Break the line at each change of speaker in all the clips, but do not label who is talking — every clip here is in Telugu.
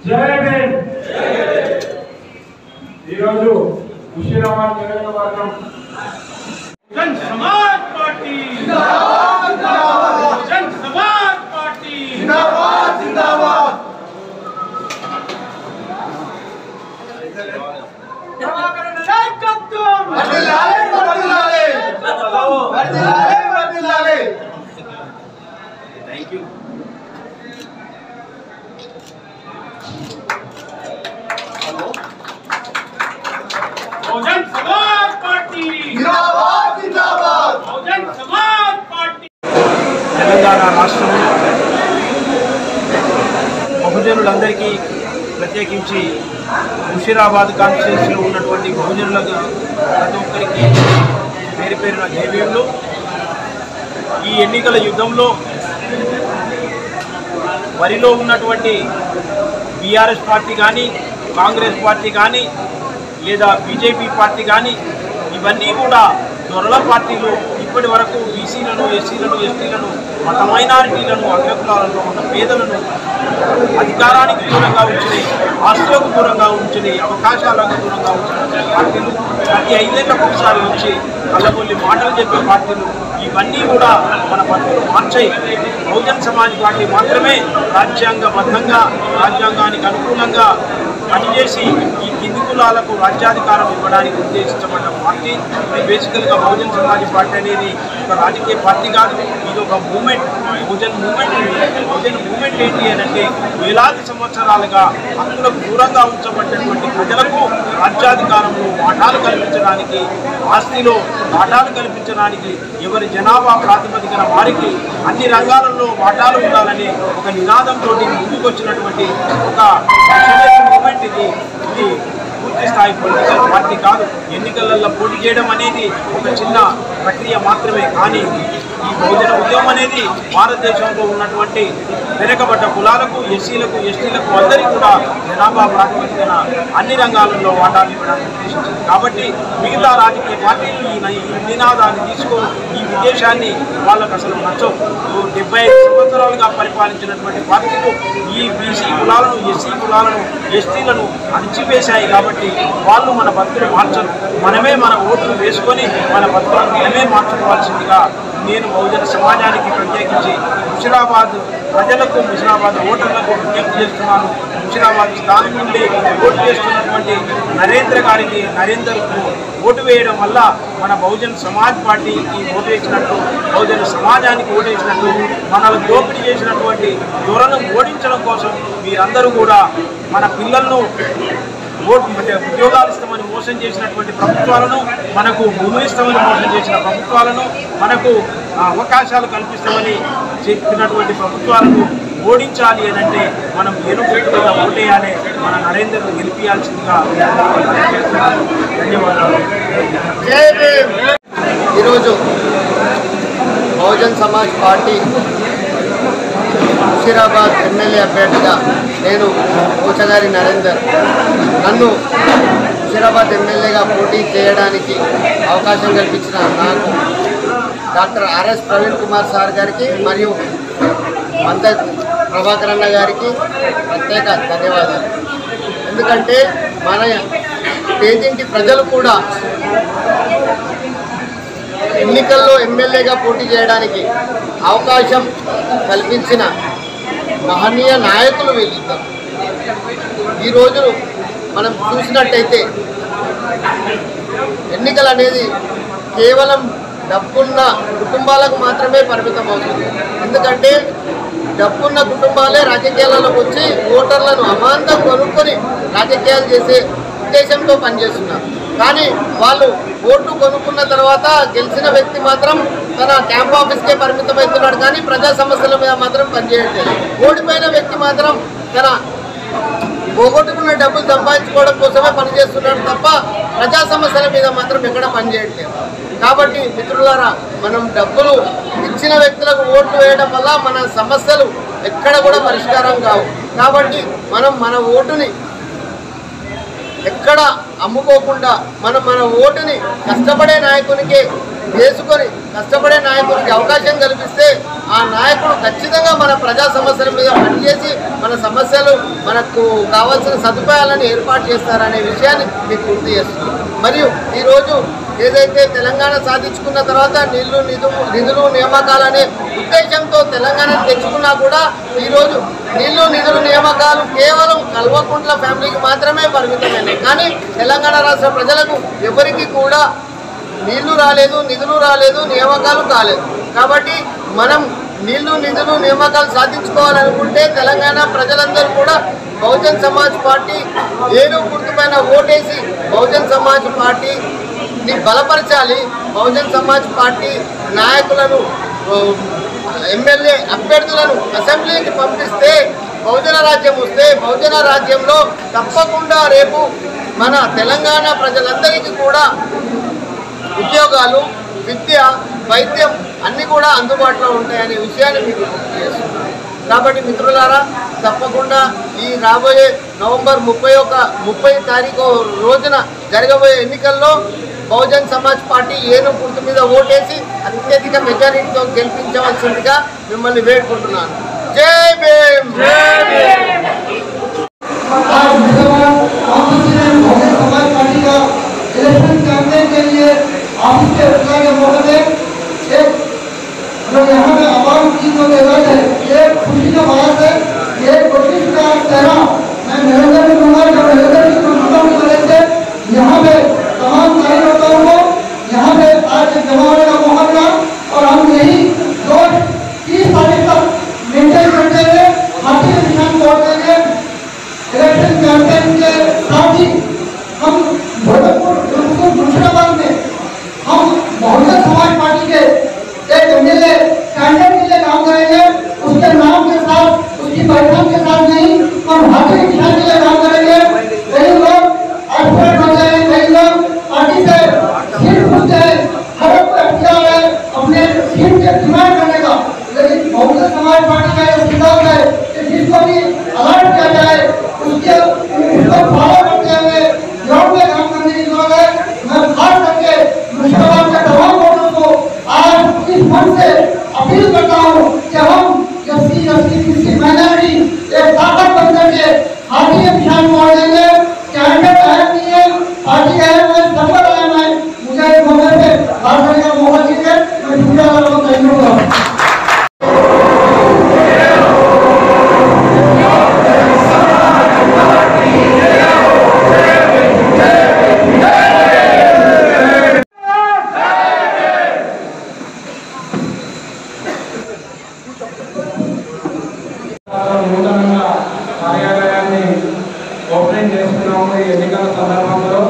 జై భీమ్ ఈరోజు ముషిరాబాద్ నియోజకవర్గం
Jan Samaj party Jan Samaj party Bahujan Samaj party Bahujan Samaj party
Telangana రాష్ట్రంలో బహుజనులందరికీ ప్రత్యేకించి ముషీరాబాద్ కాన్స్టిట్యూన్సీలో ఉన్నటువంటి బహుజనులకు ప్రతి ఒక్కరికి పేరు పేరున జైవీయులు ఈ ఎన్నికల యుద్ధంలో వరిలో ఉన్నటువంటి బీఆర్ఎస్ పార్టీ కానీ కాంగ్రెస్ పార్టీ కానీ లేదా బీజేపీ పార్టీ కానీ ఇవన్నీ కూడా దొరల పార్టీలు ఇప్పటి వరకు బీసీలను ఎస్సీలను ఎస్టీలను మత మైనారిటీలను అగ్రకులాలలో ఉన్న పేదలను అధికారానికి దూరంగా ఉంచినాయి ఆస్తులకు దూరంగా ఉంచినాయి అవకాశాలకు దూరంగా ఉంచిన పార్టీలు ప్రతి ఐదేళ్లకు ఒకసారి వచ్చి కళ్ళబొల్లి మాటలు చెప్పే పార్టీలు ఇవన్నీ కూడా మన బతుకులు మార్చాయి బహుజన్ సమాజ్ పార్టీ మాత్రమే రాజ్యాంగబద్ధంగా రాజ్యాంగానికి అనుకూలంగా పనిచేసి ఈ కింది కులాలకు రాజ్యాధికారం ఇవ్వడానికి ఉద్దేశించబడ్డ పార్టీ ఇది బేసికల్గా బహుజన్ సమాజ్ పార్టీ అనేది ఒక రాజకీయ పార్టీ కాదు ఇది ఒక movement Bahujan movement Bahujan movement ఏంటి అని అంటే వేలాది సంవత్సరాలుగా హక్కులకు దూరంగా ఉంచబడినటువంటి ప్రజలకు రాజ్యాధికారంలో వాటాలు కల్పించడానికి ఆస్తిలో వాటాలు కల్పించడానికి ఎవరి జనాభా ప్రాతిపదికన వారికి అన్ని రంగాలలో వాటాలు ఉండాలని ఒక నినాదంతో ముందుకొచ్చినటువంటి ఒక మూమెంట్ ఇది ఇది పూర్తి స్థాయి పొలిటికల్ పార్టీ కాదు ఎన్నికలలో పోటీ చేయడం అనేది ఒక చిన్న ప్రక్రియ మాత్రమే కానీ ఈ బహుజన ఉద్యమం అనేది భారతదేశంలో ఉన్నటువంటి వెనుకబడ్డ కులాలకు ఎస్సీలకు ఎస్టీలకు అందరికీ కూడా జనాభా ప్రాతిపదికన అన్ని రంగాలలో వాటాలు ఇవ్వడానికి ఉద్దేశించింది కాబట్టి మిగతా రాజకీయ పార్టీలు ఈ న- ఈ నినాదాన్ని తీసుకో ఈ ఉద్దేశాన్ని వాళ్ళకు అసలు నచ్చవు డెబ్బై ఐదు సంవత్సరాలుగా పరిపాలించినటువంటి పార్టీలు ఈ బీసీ కులాలను ఎస్సీ కులాలను ఎస్టీలను అణిచివేశాయి కాబట్టి వాళ్ళు మన బతుకులు మార్చరు మనమే మన ఓట్లు వేసుకొని మన బతుకులను మనమే మార్చుకోవాల్సిందిగా నేను బహుజన సమాజానికి ప్రత్యేకించి ముషిరాబాద్ ప్రజలకు ముషిరాబాద్ ఓటర్లకు విజ్ఞప్తి చేస్తున్నాను ముషిరాబాద్ స్థానం నుండి ఓటు చేస్తున్నటువంటి నరేంద్ర గారికి నరేందర్కు ఓటు వేయడం వల్ల మన బహుజన్ సమాజ్ పార్టీకి ఓటు వేసినట్టు బహుజన సమాజానికి ఓటు వేసినట్టు మనల్ని దోపిడీ చేసినటువంటి దొరను ఓడించడం కోసం మీరందరూ కూడా మన పిల్లలను ఓటు అంటే ఉద్యోగాలు ఇస్తామని మోసం చేసినటువంటి ప్రభుత్వాలను మనకు భూములు ఇస్తామని మోసం చేసిన ప్రభుత్వాలను మనకు ఆ, అవకాశాలు కల్పిస్తామని చెప్పినటువంటి ప్రభుత్వాలను ఓడించాలి అని అంటే మనం ఏనుగుట్టు మీద ఓటేయాలి మన నరేంద్రను గెలిపించాల్సిందిగా ధన్యవాదాలు
ఈరోజు బహుజన్ సమాజ్ పార్టీ ముషీరాబాద్ ఎమ్మెల్యే అభ్యర్థిగా నేను కోచగారి నరేందర్ నన్ను ముషీరాబాద్ ఎమ్మెల్యేగా పోటీ చేయడానికి అవకాశం కల్పించిన నాకు doctor RS Praveen Kumar sir గారికి మరియు మంత ప్రభాకర్ అన్న గారికి ప్రత్యేక ధన్యవాదాలు ఎందుకంటే మన పేదింటి ప్రజలు కూడా ఎన్నికల్లో ఎమ్మెల్యేగా పోటీ చేయడానికి అవకాశం కల్పించిన మహనీయ నాయకులు వీళ్ళిద్దరు ఈరోజు మనం చూసినట్టయితే ఎన్నికలు అనేది కేవలం డబ్బున్న కుటుంబాలకు మాత్రమే పరిమితం అవుతుంది ఎందుకంటే డబ్బున్న కుటుంబాలే రాజకీయాలలోకి వచ్చి ఓటర్లను అమాంతం కొనుక్కొని రాజకీయాలు చేసే ఉద్దేశంతో పనిచేస్తున్నారు కానీ వాళ్ళు ఓటు కొనుక్కున్న తర్వాత గెలిచిన వ్యక్తి మాత్రం తన క్యాంప్ ఆఫీస్కే పరిమితమవుతున్నాడు కానీ ప్రజా సమస్యల మీద మాత్రం పనిచేయట్లేదు ఓడిపోయిన వ్యక్తి మాత్రం తన పోగొట్టుకున్న డబ్బులు సంపాదించుకోవడం కోసమే పనిచేస్తున్నాడు తప్ప ప్రజా సమస్యల మీద మాత్రం ఎక్కడ పనిచేయట్లేదు కాబట్టి మిత్రులారా మనం డబ్బులు ఇచ్చిన వ్యక్తులకు ఓట్లు వేయడం వల్ల మన సమస్యలు ఎక్కడ కూడా పరిష్కారం కావు కాబట్టి మనం మన ఓటుని ఎక్కడ అమ్ముకోకుండా మనం మన ఓటుని కష్టపడే నాయకునికి వేసుకొని కష్టపడే నాయకునికి అవకాశం కల్పిస్తే ఆ ఆ నాయకుడు ఖచ్చితంగా మన ప్రజా సమస్యల మీద పనిచేసి మన సమస్యలు మనకు కావాల్సిన సదుపాయాలను ఏర్పాటు చేస్తారనే విషయాన్ని మీకు గుర్తు చేస్తున్నాం మరియు ఈరోజు ఏదైతే తెలంగాణ సాధించుకున్న తర్వాత నీళ్లు నిధులు నిధులు నియామకాలనే ఉద్దేశంతో తెలంగాణ తెచ్చుకున్నా కూడా ఈరోజు నీళ్లు నిధులు నియామకాలు కేవలం కల్వకుంట్ల ఫ్యామిలీకి మాత్రమే పరిమితమైనవి కానీ తెలంగాణ రాష్ట్ర ప్రజలకు ఎవరికి కూడా నీళ్లు రాలేదు నిధులు రాలేదు నియామకాలు కాలేదు కాబట్టి మనం నీళ్లు నిధులు నియామకాలు సాధించుకోవాలనుకుంటే తెలంగాణ ప్రజలందరూ కూడా బహుజన్ సమాజ్ పార్టీ ఏను గుర్తుపైన ఓటేసి బహుజన్ సమాజ్ పార్టీని బలపరచాలి బహుజన్ సమాజ్ పార్టీ నాయకులను ఓ, ఎమ్మెల్యే అభ్యర్థులను అసెంబ్లీకి పంపిస్తే బహుజన రాజ్యం వస్తే బహుజన రాజ్యంలో తప్పకుండా రేపు మన తెలంగాణ ప్రజలందరికీ కూడా ఉద్యోగాలు విద్య వైద్యం అన్నీ కూడా అందుబాటులో ఉంటాయనే విషయాన్ని మీకు గుర్తు చేస్తున్నాను కాబట్టి మిత్రులారా తప్పకుండా ఈ రాబోయే నవంబర్ ముప్పై ఒక ముప్పై తారీఖు రోజున జరగబోయే ఎన్నికల్లో బహుజన్ సమాజ్ పార్టీ ఏను గుర్తు మీద ఓటేసి అత్యధిక మెజారిటీతో గెలిపించవలసిందిగా మిమ్మల్ని వేడుకుంటున్నాను జై భీమ్
आज मुसलमान कांग्रेस ने बहुजन समाज पार्टी का इलेक्शन कैंपेन के लिए ऑफिस के रुकने के मौके में एक जो यहाँ में आवाम की जो जरूरत है ये खुशी का बात है ये कोशिश का चेहरा मैं नरेंद्र भी दूंगा जो नरेंद्र की कोशिशों की वजह से यहाँ पे तमाम कार्यकर्ताओं को यहाँ पे आज जमाने का मौका मिला और हम यही दो तीस तारीख तक मेंटेन करते हुए हाथी के निशान तोड़ देंगे इलेक्शन कैंपेन के साथ ही हम भोजपुर जोधपुर मुर्शिदाबाद में हम बहुजन समाज पार्टी के एक एमएलए कैंडिडेट के लिए काम करेंगे उसके नाम के साथ उसकी पहचान के साथ नहीं हम हाथी के निशान के लिए काम करेंगे कई लोग एक्सपर्ट हो जाए कई लोग पार्टी से सीट पूछ जाए हर एक को अख्तियार है अपने सीट के डिमांड करने का लेकिन बहुजन समाज पार्टी का यह सिद्धांत है कि जिसको भी अलर्ट किया जाए उसके उसको फॉलो करते हुए ग्राउंड में काम करने की जरूरत है मैं खास करके मुर्शिदाबाद के तमाम वोटरों को आज इस मन से अपील करता हूँ कि हम S C S T B C minority एक ताकत बन करके हाथी के निशान मोड़ देंगे कैंडिडेट अहम नहीं है पार्टी अहम है सफल अहम है मुझे इस मौके पे बात करने का मौका दीजिए मैं शुक्रिया वालों को थैंक यू
నూతనంగా కార్యాలయాన్ని ఓపెనింగ్ చేస్తున్నాము ఈ ఎన్నికల సందర్భంలో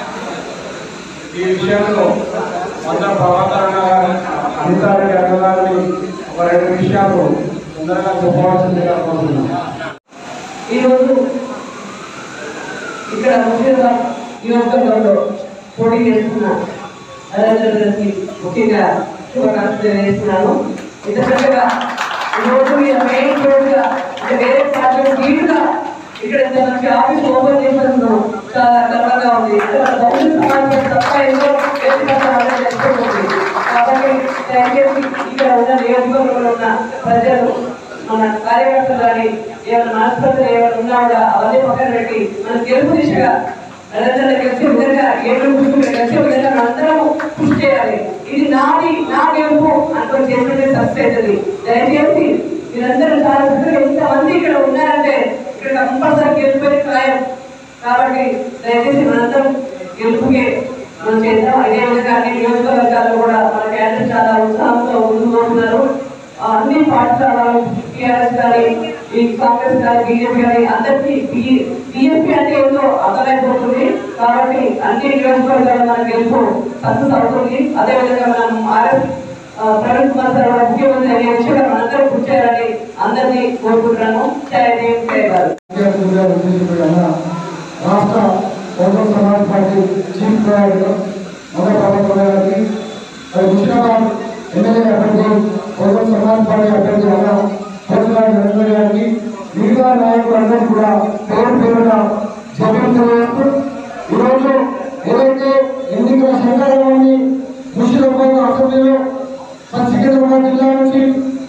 ఈ విషయంలో మంత్ర ప్రభాకర్ గారు అనితారెడ్డి అన్న గారిని ఒక రెండు విషయాలు తొందరగా చెప్పవలసిందిగా కోరుతున్నాను
ఈరోజు ఇక్కడ ముఖ్యంగా నియోజకవర్గంలో పోటీ చేస్తున్న అధికారులకి ముఖ్యంగా శుభాకాంక్షలు తెలియజేస్తున్నాను ఎందుకంటే ఈరోజు ఈ మెయిన్ రోడ్గా అంటే వేరే పార్టీ నీట్గా ఇక్కడ ఇంత మంచి ఆఫీస్ ఓపెన్ చేసినందుకు చాలా గర్వంగా ఉంది అంటే మన భవిష్యత్ సమాజం తప్ప ఎన్నో వ్యక్తిగత ఆలోచన చేసుకోవాలి కాబట్టి దయచేసి ఇక్కడ ఉన్న నియోజకవర్గంలో ఉన్న ప్రజలు మన కార్యకర్తలు కానీ ఏమైనా మనస్పర్ధలు ఏమైనా ఉన్నా కూడా అవన్నీ పక్కన పెట్టి మన గెలుపు దిశగా ప్రజలను గెలిచే విధంగా ఏడు కూర్చుని గెలిచే విధంగా మనందరము కృషి చేయాలి ఇది నాది నా గెలుపు అనుకుని చేస్తుంటే సక్సెస్ అవుతుంది దయచేసి మీరందరూ చాలా చక్కగా ఇంతమంది ఇక్కడ ఉన్నారంటే ఇక్కడ కంపల్సరీ గెలిపోయి ఖాయం కాబట్టి దయచేసి మనందరం గెలుపుకే మనం చేద్దాం అదే విధంగా అన్ని నియోజకవర్గాల్లో కూడా మన క్యాడర్ చాలా ఉత్సాహంతో ముందుకు పోతున్నారు ఆ అన్ని పాఠశాలలు టీఆర్ఎస్ కానీ ఈ కాంగ్రెస్ కానీ బీజేపీ కానీ అందరికీ బీఎస్పీ అంటే ఏదో అర్థమైపోతుంది కాబట్టి అన్ని నియోజకవర్గాలు మన గెలుపు సక్సెస్ అవుతుంది అదేవిధంగా మనం ఆర్ఎస్ ప్రవీణ్ కుమార్ సార్ కూడా ముఖ్యమంత్రి అనే విషయంలో మనందరూ కృషి చేయాలని అందరినీ కోరుకుంటున్నాను జయ దేవ్ జయ భారత్
విద్యార్థులుగా ఉద్దేశించిన రాష్ట్ర పౌర సమాజ్ పార్టీ చీఫ్ ప్రయాణికులు మొదటి ప్రభుత్వం గారికి మరి ముషిరాబాద్ ఎమ్మెల్యే అభ్యర్థి పౌర సమాజ్ పార్టీ అభ్యర్థి అన్న పోతురాజు నరేంద్ర గారికి మిగతా నాయకులందరూ కూడా పేరు పేరున జగన్ తెలియజేస్తూ ఈరోజు ఏదైతే ఎన్నికల సంఘటనలోని ముషిరాబాద్ అసెంబ్లీలో మన సికింద్రాబాద్ జిల్లా నుంచి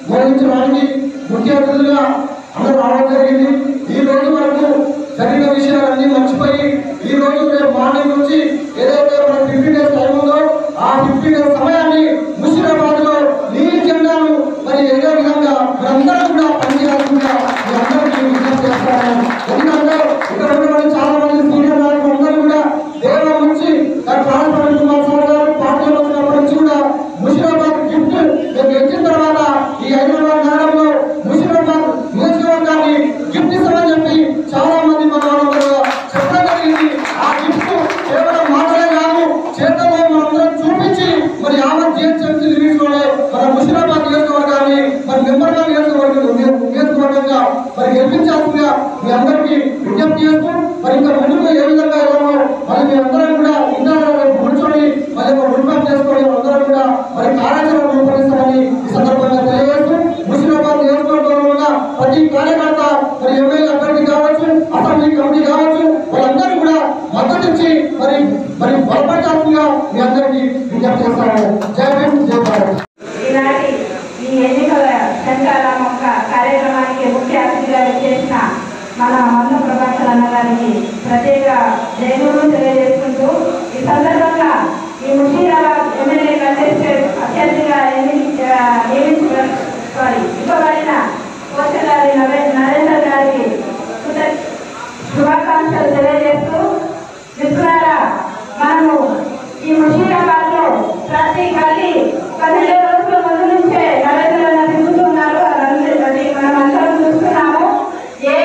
బోధించడానికి ముఖ్య అతిథులుగా అందరూ రావడం జరిగింది ఈ రోజు వరకు జరిగిన విషయాలన్నీ మర్చిపోయి ఈ రోజు రేపు మార్నింగ్ నుంచి ఏదైతే మన ఫిఫ్టీ డేస్ టైం ఉందో ఆ ఫిఫ్టీ డేస్ సమయాన్ని ముషిరాబాద్ లో నీలి జెండాను మరి ఏదో విధంగా మీరందరూ కూడా పనిచేయాల్సిందిగా మీ అందరికీ విజ్ఞప్తి చేస్తాను ఎందుకంటే ఇక్కడ ఉన్నటువంటి చాలా మంది సీనియర్ నాయకులు అందరూ కూడా దేవం నుంచి ట్రాన్స్పరెంట్ కుమార్ సార్ గారు పార్టీలో వచ్చినప్పటి నుంచి కూడా ముషిరాబాద్ గిఫ్ట్ మేము గెలిచిన తర్వాత ఈ హైదరాబాద్ నగరంలో ముషిరాబాద్ నియోజకవర్గాన్ని గిఫ్ట్ ఇస్తామని చెప్పి చాలా మంది మన వాళ్ళందరూ చెప్పడం జరిగింది ఆ గిఫ్ట్ కేవలం మాటలే కాదు చేతల్లో మనందరం చూపించి మరి యావత్ జిహెచ్ఎంసీ లిమిట్స్ లోనే మన ముషిరాబాద్ నియోజకవర్గాన్ని మరి నిమ్మర్గా నియోజకవర్గం నియోజకవర్గంగా మరి గెలిపించాల్సిందిగా మీ అందరికీ విజ్ఞప్తి చేస్తూ మరి ఇంకా ముందుకు ఏ విధంగా వెళ్ళామో మరి మీ అందరం కూడా ఇంట్లో కూర్చొని మరి ఒక రూపాయలు చేసుకొని అందరం కూడా మరి కార్యాచరణ రూపొందిస్తామని ఈ సందర్భంగా తెలియజేస్తూ ముషిరాబాద్ నియోజకవర్గంలో ఉన్న ప్రతి కార్యకర్త మరి ఎమ్మెల్యే అభ్యర్థి కావచ్చు అసెంబ్లీ కమిటీ కావచ్చు వాళ్ళందరూ కూడా మద్దతు ఇచ్చి మరి మరి బలపరచాల్సిందిగా మీ అందరికీ విజ్ఞప్తి చేస్తాను జై భీమ్ జై భారత్
ఈనాటి ఈ ఎన్నికల శంకాల మొక్క కార్యక్రమానికి ముఖ్య అతిథిగా చేసిన మన మంద ప్రభాకర్ అన్న గారికి ప్రత్యేక జైలు తెలియజేసుకుంటూ ఈ సందర్భంగా ఈ ముషీరాబాద్ ఎమ్మెల్యే కంటెస్టెడ్ అభ్యర్థిగా ఎన్ని నియమించ సారీ ఇవ్వబడిన కోచగారి నరేందర్ గారికి కృత- శుభాకాంక్షలు తెలియజేస్తూ మిత్రులారా మనము ఈ ముషీరాబాద్ లో ప్రతి గల్లీ పదిహేను రోజుల ముందు నుంచే నరేంద్ర తిరుగుతున్నారు అదందరి అది మనం అందరం చూస్తున్నాము ఏ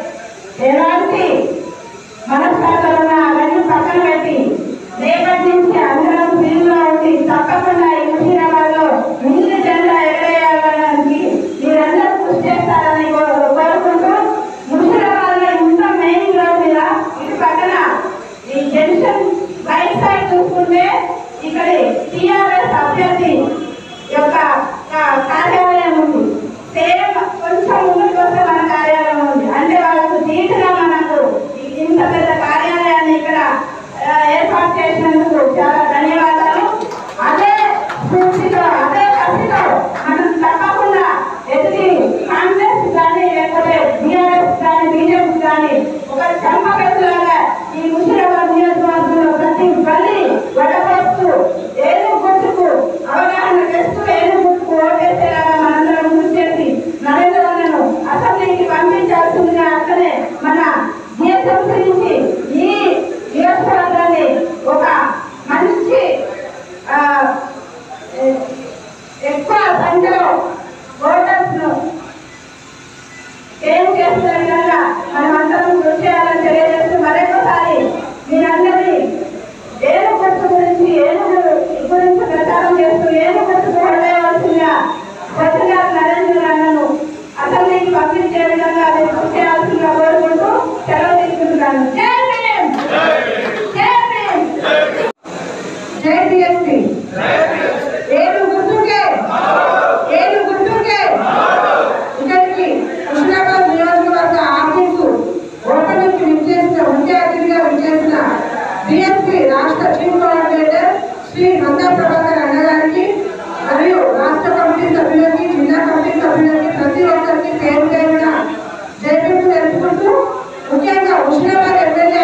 ఎలాంటి మనస్పర్ధలున్నా అవన్నీ పక్కన పెట్టి రేపటి నుంచి అందరం ఫీల్డ్లో ఉండి తప్పకుండా ఈ ముషీరాబాద్ లో ముందు జెండా ఎగరేయాలడానికి మీరందరూ కృషి చేస్తారని కో- కోరుకుంటూ ముషీరాబాద్ లో ఇంత మెయిన్ రోడ్ మీద ఇటు పక్కన ఈ జంక్షన్ రైట్ సైడ్ చూసుకుంటే ఇక్కడ టిఆర్ఎస్ అభ్యర్థి యొక్క కా- కార్యాలయం ఉంది సేమ్ కొంచెం ముందుకు వస్తే మన కార్యాలయం ఉంది అంటే వాళ్ళకు ధీటుగా మనకు ఈ- ఇంత పెద్ద కార్యాలయాన్ని ఇక్కడ ఆ, ఏర్పాటు చేసినందుకు చాలా ధన్యవాదాలు అదే స్ఫూర్తితో అదే కసితో మనం తప్పకుండా ఎదిగి కాంగ్రెస్ కానీ లేకపోతే బీఆర్ఎస్ కానీ బీజేపీ కానీ ఒక చంపకెత్తులాగా ఈ ముషిరాబాద్ నియోజకవర్గంలో ప్రతి గల్లీ వడపోస్తూ ఏను గుర్తుకు అవగాహన చేస్తూ ఏను గుర్తుకు ఓటేసేలాగా మనందరం కృషి చేసి నరేంద్రను అసెంబ్లీకి పంపించాల్సిందిగా అక్కడే మన జిఎస్ఎంసీ నుంచి ఈ నియోజకవర్గాన్ని ఒక మంచి ఆ, ఎ- ఎక్కువ సంఖ్యలో ఓటర్స్ ను ఏం చేస్తున్న విధంగా మనం అందరం కృషి చేయాలని తెలియజేస్తూ మరొకసారి మీరందరినీ ఏను గుర్తు గురించి ఏనుగు గురించి ప్రచారం చేస్తూ ఏను గుర్తుకు ఓడేయవలసిందిగా కొత్తగా నరేంద్ర అన్నను అసెంబ్లీకి పంపించే విధంగా మీరు కృషి చేయాల్సిందిగా కోరుకుంటూ సెలవు తీసుకుంటున్నాను జై భీమ్ జై భీమ్ జై బిఎస్పీ ఏడు గుర్తుకే ఏడు గుర్తుకే ఇక్కడికి హుస్నాబాద్ నియోజకవర్గ ఆఫీసు ఓపెనింగ్ విచ్చేసిన ముఖ్య అతిథిగా విచ్చేసిన బిఎస్పీ రాష్ట్ర చీఫ్ కోఆర్డినేటర్ శ్రీ మందా ప్రభాకర్ అన్న గారికి మరియు రాష్ట్ర కమిటీ సభ్యులకి జిల్లా కమిటీ సభ్యులకి ప్రతి ఒక్కరికి పేరు పేరున జైపీలు తెలుపుకుంటూ ముఖ్యంగా హుస్నాబాద్ ఎమ్మెల్యే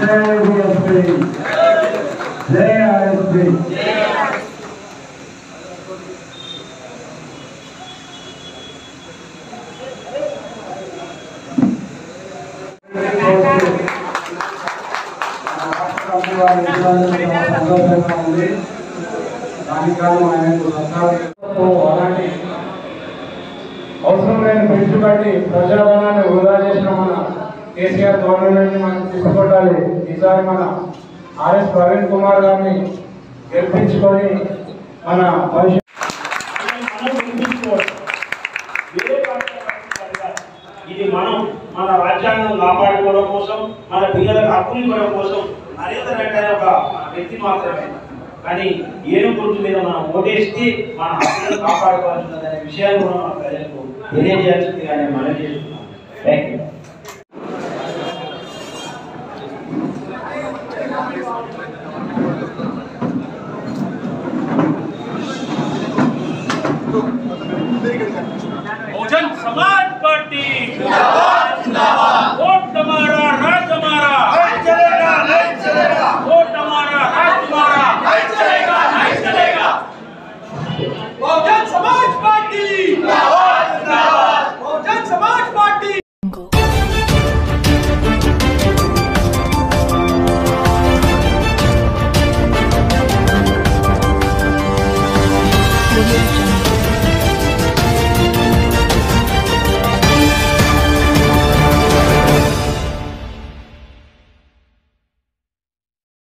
జై బీఎస్పీ జై ఆర్ఎస్పీ సంతోషంగా ఉంది దానికి కాదు ఆయనకు సత్కారం అలాంటి అవసరం లేని పెంచుబడి ప్రజాధనాన్ని వృధా చేసిన మన కేసీఆర్ గవర్నమెంట్ మనం తీసుకొట్టాలి ఈసారి మన ఆర్ఎస్ ప్రవీణ్ కుమార్ గారిని గెలిపించుకొని మన భవిష్యత్
వేరే పార్టీ పక్షాలు కాదు. ఇది మనం మన రాజ్యాంగం కాపాడుకోవడం కోసం మన పిల్లలకు హక్కులు ఇవ్వడం కోసం నరేంద్ర రెడ్డి అనే ఒక వ్యక్తి మాత్రమే కానీ ఏను గుర్తు మీద మనం ఓటేస్తే మన హక్కులను కాపాడుకోవాల్సిందనే విషయాన్ని కూడా మన ప్రజలకు తెలియజేయాల్సింది కానీ మనం చేస్తున్నాం థ్యాంక్ యూ